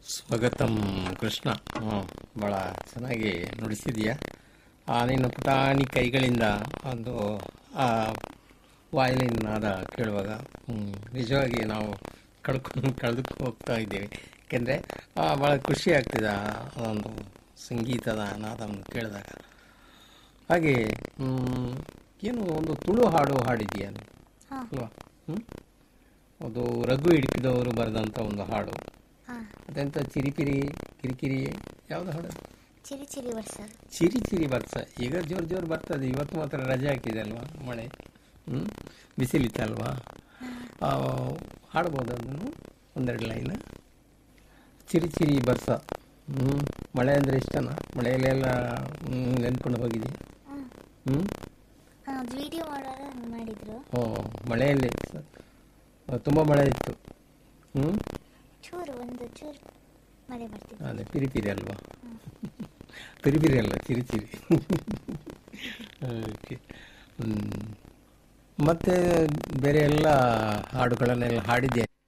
ಸ್ವಾಗತಂ ಕೃಷ್ಣ ಹ್ಮ್, ಬಹಳ ಚೆನ್ನಾಗಿ ನುಡಿಸಿದೀಯ ಆ ನಿನ್ನ ಪುಟಾಣಿ ಕೈಗಳಿಂದ ಒಂದು ಆ ವಾಯಲಿನ್ ನಾದ ಕೇಳುವಾಗ ಹ್ಮ್, ನಿಜವಾಗಿ ನಾವು ಕಳ್ಕೊಂಡು ಕಳೆದು ಹೋಗ್ತಾ ಇದ್ದೇವೆ ಯಾಕೆಂದರೆ ಭಾಳ ಖುಷಿ ಆಗ್ತಿದೆ ಆ ಒಂದು ಸಂಗೀತದ ನಾದವನ್ನು ಕೇಳಿದಾಗ ಹಾಗೆ ಹ್ಮ್, ಏನು ಒಂದು ತುಳು ಹಾಡು ಹಾಡಿದೀಯ ನೀನು, ಹಾ. ಅಲ್ವಾ ಹ್ಮ್? ಅದು ರಘು ಹಿಡಿಕಿದವರು ಬರೆದಂಥ ಒಂದು ಹಾಡು ಹಾ ಅದೆಂತ ಚಿರಿಪಿರಿ ಕಿರಿಕಿರಿ ಯಾವ್ದು ಹಾಡು ಚಿರಿ ಚಿರಿ ವರ್ಷ ಚಿರಿ ಚಿರಿ ಬರ್ಸ ಈಗ ಜೋರು ಜೋರು ಬರ್ತದೆ ಇವತ್ತು ಮಾತ್ರ ರಜೆ ಹಾಕಿದೆ ಅಲ್ವಾ ಮಳೆ ಹ್ಮ್ ಬಿಸಿಲಿತ್ತಲ್ವಾ ಆ, ಹಾಡ್ಬೋದು ಅದನ್ನು ಒಂದೆರಡು ಲೈನ್ ಚಿರಿ ಚಿರಿ ಬರ್ಸ ಹ್ಮ್ ಮಳೆ ಅಂದ್ರೆ ಇಷ್ಟನಾ ಮಳೆಯಲ್ಲೆಲ್ಲ ಹ್ಮ್, ನೆನ್ಕೊಂಡು ಹೋಗಿದೆಯಾ ಹ್ಮ್ ಹ್ಮ್ ಅದು ವಿಡಿಯೋ ಮಾಡೋರು ಹಂಗ್ ಮಾಡಿದ್ರು ಓ ಮಳೆಯಲ್ಲಿ ಸ- ತುಂಬ ಮಳೆ ಇತ್ತು ಹ್ಮ್ ಚೂರು ಒಂದು ಚೂರು ಮಳೆ ಬರ್ತಿತ್ತು ಅದೇ ಪಿರಿಪಿರಿ ಅಲ್ವಾ ಪಿರಿಪಿರಿ ಅಲ್ಲ ಚಿರಿ ಚಿರಿ ಓಕೆ ಹ್ಮ್. ಮತ್ತೆ ಬೇರೆ ಎಲ್ಲ ಹಾಡುಗಳನ್ನೆಲ್ಲ ಹಾಡಿದ್ದೆ